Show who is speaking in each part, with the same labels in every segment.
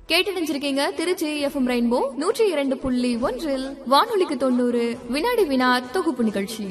Speaker 1: கேட்டணிஞ்சிருக்கீங்க Trichy FM rainbow நூற்றி இரண்டு புள்ளி ஒன்றில் வானொலிக்கு தொண்ணூறு வினாடி வினா தொகுப்பு நிகழ்ச்சி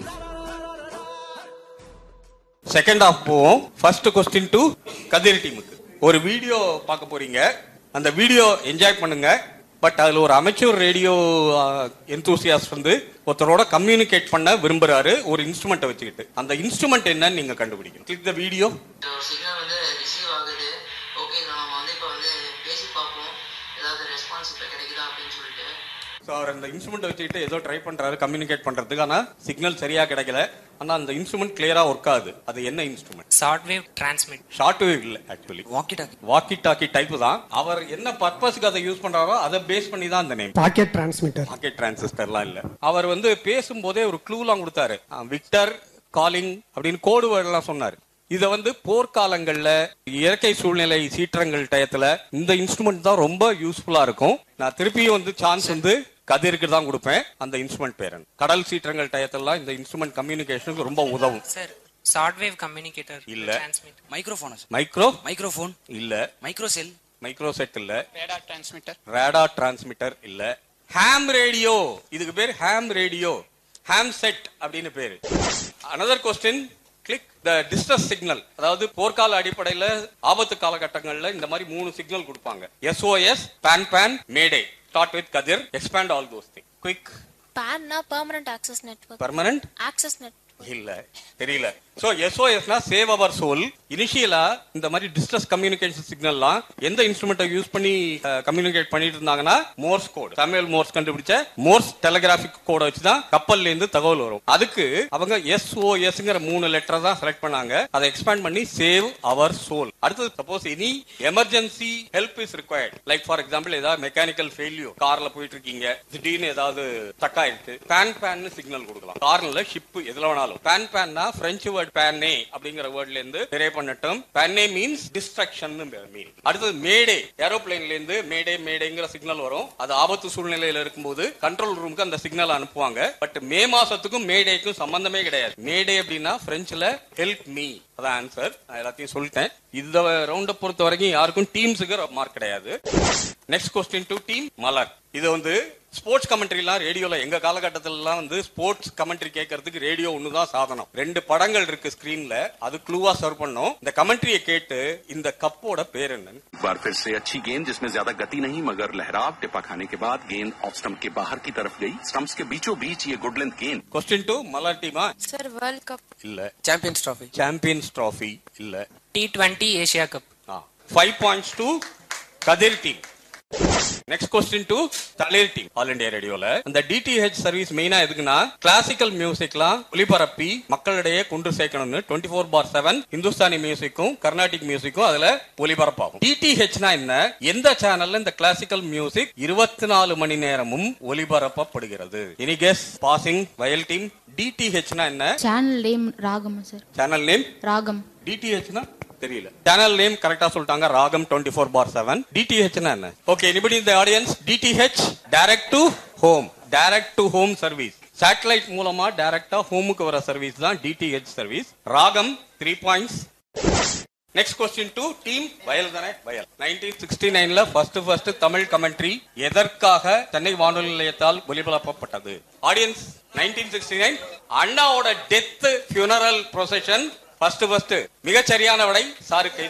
Speaker 2: செகண்ட் ஹாஃப் போவோம் ஃபர்ஸ்ட் கொஸ்டின் டு கதிர் டீமுக்கு ஒரு வீடியோ பார்க்க போறீங்க அந்த வீடியோ என்ஜாய் பண்ணுங்க பட் அதுல ஒரு அமைச்சர் ரேடியோ எந்தூசியாஸ் வந்து ஒருத்தரோட கம்யூனிகேட் பண்ண விரும்புறாரு ஒரு இன்ஸ்ட்ருமெண்ட்டை வச்சுக்கிட்டு அந்த இன்ஸ்ட்ருமெண்ட் என்னன்னு நீங்க கண்டுபிடிக்கணும் கிளிக் த வீடியோ
Speaker 3: ஒரு சிக்னல் வந்து ரிசீவ் ஆகுது ஓகே நம்ம வந்து இப்போ வந்து பேசி பார்ப்போம் ஏதாவது ரெஸ்பான்ஸ் இப்போ கிடைக்குதா அப்படின்னு சொல்லிட்டு
Speaker 2: ஸோ அவர் அந்த இன்ஸ்ட்ருமெண்ட் வச்சுக்கிட்டு ஏதோ ட்ரை பண்றாரு கம்யூனிகேட் பண்றதுக்கு ஆனா சிக்னல் சரியா கிடைக்கல ஆனா அந்த இன்ஸ்ட்ருமெண்ட் கிளியரா ஒர்க் ஆகுது அது என்ன instrument
Speaker 4: short wave transmit
Speaker 2: short wave இல்ல actually
Speaker 5: walkie talkie
Speaker 2: walkie talkie type தான் அவர் என்ன பர்பஸ்க்கு அதை யூஸ் பண்றாரோ அதை பேஸ் பண்ணி தான் அந்த நேம்
Speaker 6: பாக்கெட் டிரான்ஸ்மிட்டர்
Speaker 2: பாக்கெட் டிரான்சிஸ்டர்லாம் இல்ல அவர் வந்து பேசும்போதே ஒரு க்ளூலாம் கொடுத்தாரு விக்டர் காலிங் அப்படின்னு கோடு வேர்டெல்லாம் சொன்னாரு இத வந்து போர்க்காலங்கள்ல இயற்கை சூழ்நிலை சீற்றங்கள் டயத்துல இந்த இன்ஸ்ட்ருமெண்ட் தான் ரொம்ப யூஸ்ஃபுல்லா இருக்கும் நான் திருப்பியும் வந்து சான்ஸ் வந்து கதிருக்கு தான் கொடுப்பேன் அந்த இன்ஸ்ட்ருமெண்ட் பேரன் கடல் சீற்றங்கள் டயத்தெல்லாம் இந்த இன்ஸ்ட்ருமெண்ட் கம்யூனிகேஷனுக்கு ரொம்ப உதவும்
Speaker 4: சார் ஷார்ட் வேவ் கம்யூனிகேட்டர்
Speaker 2: இல்ல.
Speaker 4: டிரான்ஸ்மிட்
Speaker 5: மைக்ரோஃபோன்
Speaker 2: மைக்ரோ
Speaker 5: மைக்ரோஃபோன்
Speaker 2: இல்ல
Speaker 5: மைக்ரோசெல்
Speaker 2: மைக்ரோசெட் இல்ல
Speaker 4: ரேடார் டிரான்ஸ்மிட்டர்
Speaker 2: ரேடார் டிரான்ஸ்மிட்டர் இல்ல ஹாம் ரேடியோ இதுக்கு பேர் ஹாம் ரேடியோ ஹாம் செட் அப்படின்னு பேரு another question click the distress signal அதாவது போர்க்கால அடிப்படையில ஆபத்து காலகட்டங்கள்ல இந்த மாதிரி மூணு சிக்னல் கொடுப்பாங்க SOS pan pan mayday start with Kathir expand all those thing quick
Speaker 7: பேன்னா permanent access network
Speaker 2: permanent
Speaker 7: access net
Speaker 2: இல்ல தெரியல சோ எஸ்ஓஎஸ்னா சேவ் அவர் சோல் இனிஷியலா இந்த மாதிரி டிஸ்டன்ஸ் கம்யூனிகேஷன் சிக்னல்லாம் எந்த இன்ஸ்ட்ருமெண்ட்டை யூஸ் பண்ணி கம்யூனிகேட் பண்ணிட்டு இருந்தாங்கன்னா மோர்ஸ் கோட் தமிழ் மோர்ஸ் கண்டுபிடிச்ச மோர்ஸ் டெலிகிராபிக் கோட வச்சு தான் கப்பல்ல இருந்து தகவல் வரும் அதுக்கு அவங்க எஸ்ஓஎஸ்ங்கிற மூணு லெட்டர் தான் செலக்ட் பண்ணாங்க அதை எக்ஸ்பேண்ட் பண்ணி சேவ் அவர் சோல் அடுத்தது suppose any emergency help is required like for example ஏதாவது மெக்கானிக்கல் ஃபெயிலியர் கார்ல போயிட்டு இருக்கீங்க திடீர்னு ஏதாவது ஸ்டக் ஆயிருக்கு பேன் பேன் சிக்னல் கொடுக்கலாம் கார்ல ஷிப் எதுல வேணாலும் பேன் பேன்னா பிரெஞ்சு வேர்ட் பேனே அப்படிங்கிற வேர்ட்ல இருந்து டிரைவ் பண்ணட்டும் பேனே மீன்ஸ் டிஸ்ட்ரக்ஷன் மீனிங் அடுத்தது மேடே ஏரோப்ளேன்ல இருந்து மேடே மேடேங்கிற சிக்னல் வரும் அது ஆபத்து சூழ்நிலையில இருக்கும்போது கண்ட்ரோல் ரூமுக்கு அந்த சிக்னல் அனுப்புவாங்க பட் மே மாசத்துக்கும் மேடேக்கும் சம்பந்தமே கிடையாது மேடே அப்படின்னா பிரெஞ்சுல ஹெல்ப் மீ அதான் ஆன்சர் நான் எல்லாத்தையும் சொல்லிட்டேன் இந்த ரவுண்ட பொறுத்த வரைக்கும் யாருக்கும் டீம்ஸுக்கு மார்க் கிடையாது next question to team Malar இது வந்து ஸ்போர்ட்ஸ் கமெண்ட்ரிலாம் ரேடியோல எங்க காலகட்டத்திலலாம் வந்து ஸ்போர்ட்ஸ் கமெண்ட்ரி கேட்கறதுக்கு ரேடியோ ஒண்ணுதான் சாதனம் ரெண்டு படங்கள் இருக்கு ஸ்கிரீன்ல அது க்ளூவா சர்வ் பண்ணோம் இந்த கமெண்ட்ரியை கேட்டு இந்த கப்போட பேர் என்னன்னு
Speaker 8: एक बार फिर से अच्छी गेंद जिसमें ज्यादा गति नहीं मगर लहराव टिपा खाने के बाद गेंद ऑफ स्टंप के बाहर की तरफ गई स्टंप्स के बीचों बीच ये गुड लेंथ गेंद
Speaker 2: கொஸ்டின் டு மலர் டீமா
Speaker 7: சார் வேர்ல்ட் கப்
Speaker 2: இல்ல
Speaker 5: சாம்பியன்ஸ் ட்ராஃபி
Speaker 2: சாம்பியன்ஸ் ட்ராஃபி இல்ல
Speaker 4: T twenty Asia cup
Speaker 2: five points to Kathir team next question to Thalir team All India ரேடியோல இந்த டிடிஹெச் சர்வீஸ் மெயினா எதுக்குன்னா கிளாசிக்கல் மியூசிக்லாம் ஒளிபரப்பி மக்களிடையே கொண்டு சேர்க்கணும்னு twenty four by seven Hindustani மியூசிக்கும் கர்நாடிக் மியூசிக்கும் அதுல ஒளிபரப்பாகும் டிடிஹெச்னா என்ன எந்த சேனல்ல இந்த கிளாசிக்கல் மியூசிக் இருபத்தி நாலு மணி நேரமும் ஒளிபரப்பப்படுகிறது any guess passing Vayal team டிடிஹெச்னா என்ன
Speaker 9: channel name Raagam sir
Speaker 2: channel name
Speaker 9: Raagam
Speaker 2: டிடிஹெச்னா தெரியல சேனல் நேம் கரெக்டா சொல்லிட்டாங்க Raagam twenty four by seven டிடிஹெச்னா என்ன ஓகே எனிபடி இந்த audience DTH direct to home direct to home service satellite மூலமா டைரக்டா ஹோமுக்கு வர சர்வீஸ் தான் DTH service Raagam three points next question to team Vayal தானே வயல் நைன்டீன் சிக்ஸ்டி நைன்ல ஃபர்ஸ்ட் ஃபர்ஸ்ட் தமிழ் கமெண்ட்ரி எதற்காக சென்னை வானொலி நிலையத்தால் ஒலிபரப்பப்பட்டது ஆடியன்ஸ் நைன்டீன் சிக்ஸ்டி நைன் அண்ணாவோட death funeral procession first first மிகச்சரியான விடை சாருக்கு